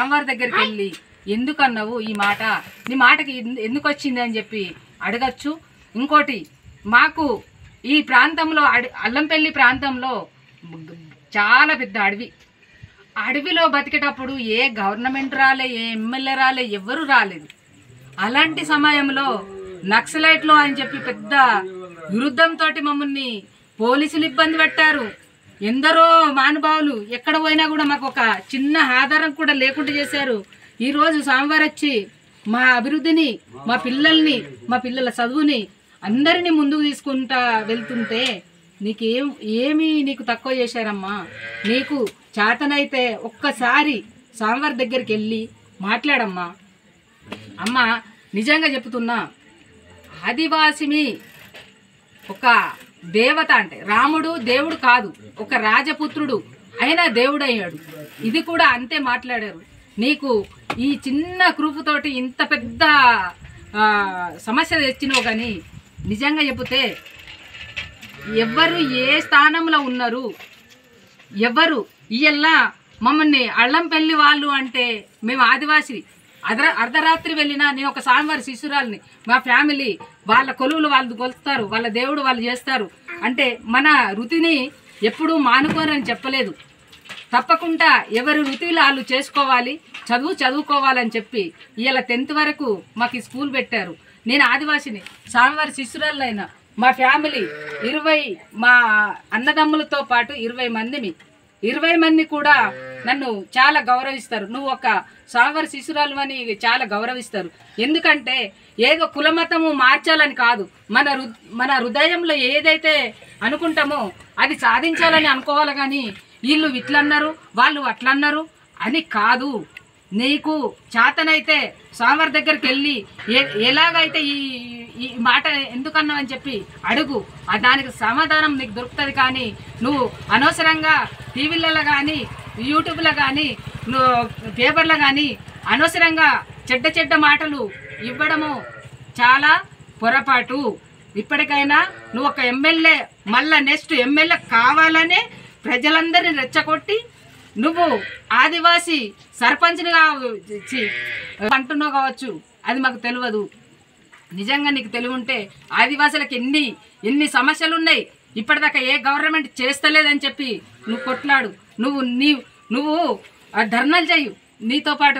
అమ్మవారి దగ్గరికి వెళ్ళి ఎందుకన్నావు ఈ మాట నీ మాటకి ఎందు- ఎందుకు వచ్చింది అని చెప్పి అడగచ్చు ఇంకోటి మాకు ఈ ప్రాంతంలో అడి అల్లంపల్లి ప్రాంతంలో చాలా పెద్ద అడవి అడవిలో బతికేటప్పుడు ఏ గవర్నమెంట్ రాలే ఏ ఎమ్మెల్యే రాలే ఎవ్వరూ రాలేదు అలాంటి సమయంలో నక్సలైట్లు అని చెప్పి పెద్ద విరుద్ధంతో మమ్మల్ని పోలీసులు ఇబ్బంది పెట్టారు ఎందరో మానుభావులు ఎక్కడ పోయినా కూడా మాకు ఒక చిన్న ఆధారం కూడా లేకుండా చేశారు ఈరోజు స్వామివారు వచ్చి మా అభివృద్ధిని మా పిల్లల్ని మా పిల్లల చదువుని అందరినీ ముందుకు తీసుకుంటా వెళ్తుంటే నీకేం ఏమి నీకు తక్కువ చేశారమ్మా నీకు చేతనైతే ఒక్కసారి స్వామివారి దగ్గరికి వెళ్ళి మాట్లాడమ్మా అమ్మ నిజంగా చెప్తున్నా ఆదివాసిని ఒక దేవత అంటే రాముడు దేవుడు కాదు ఒక రాజపుత్రుడు అయినా దేవుడు అయ్యాడు ఇది కూడా అంతే మాట్లాడారు నీకు ఈ చిన్న తోటి ఇంత పెద్ద ఆ, సమస్య తెచ్చినావు కానీ నిజంగా చెబితే ఎవరు ఏ స్థానంలో ఉన్నారు ఎవరు ఇయల్లా మమ్మల్ని అల్లంపల్లి వాళ్ళు అంటే మేము ఆదివాసి అర్ధ అర్ధరాత్రి వెళ్ళినా నేను ఒక స్వామివారి శిశురాల్ని మా ఫ్యామిలీ వాళ్ళ కొలువులు వాళ్ళు కొలుస్తారు వాళ్ళ దేవుడు వాళ్ళు చేస్తారు అంటే మన వృత్తిని ఎప్పుడూ మానుకోనని చెప్పలేదు తప్పకుండా ఎవరి వృత్తిలో వాళ్ళు చేసుకోవాలి చదువు చదువుకోవాలని చెప్పి ఇవాళ టెన్త్ వరకు మాకు ఈ స్కూల్ పెట్టారు నేను ఆదివాసిని స్వామివారి శిశురాలైన మా ఫ్యామిలీ ఇరవై మా అన్నదమ్ములతో పాటు ఇరవై మందిని ఇరవై మంది కూడా నన్ను చాలా గౌరవిస్తారు నువ్వు ఒక స్వామివారి శిశురాలు అని చాలా గౌరవిస్తారు ఎందుకంటే ఏదో కులమతము మార్చాలని కాదు మన హృ మన హృదయంలో ఏదైతే అనుకుంటామో అది సాధించాలని అనుకోవాలి కానీ వీళ్ళు ఇట్లన్నారు వాళ్ళు అట్లన్నారు అని కాదు నీకు చేతనైతే స్వామివారి దగ్గరికి వెళ్ళి ఏ ఎలాగైతే ఈ ఈ మాట ఎందుకన్నావని చెప్పి అడుగు ఆ దానికి సమాధానం నీకు దొరుకుతుంది కానీ నువ్వు అనవసరంగా టీవీలలో కానీ యూట్యూబ్లో కానీ నువ్వు పేపర్లో కానీ అనవసరంగా చెడ్డ చెడ్డ మాటలు ఇవ్వడము చాలా పొరపాటు ఇప్పటికైనా నువ్వు ఒక ఎమ్మెల్యే మళ్ళా నెక్స్ట్ ఎమ్మెల్యే కావాలనే ప్రజలందరినీ రెచ్చగొట్టి నువ్వు ఆదివాసి సర్పంచ్ని కావచ్చు అంటున్నావు కావచ్చు అది మాకు తెలియదు నిజంగా నీకు తెలివి ఉంటే ఆదివాసులకు ఎన్ని ఎన్ని సమస్యలు ఉన్నాయి ఇప్పటిదాకా ఏ గవర్నమెంట్ చేస్తలేదని చెప్పి నువ్వు కొట్లాడు నువ్వు నీ నువ్వు ఆ ధర్నాలు చేయు నీతో పాటు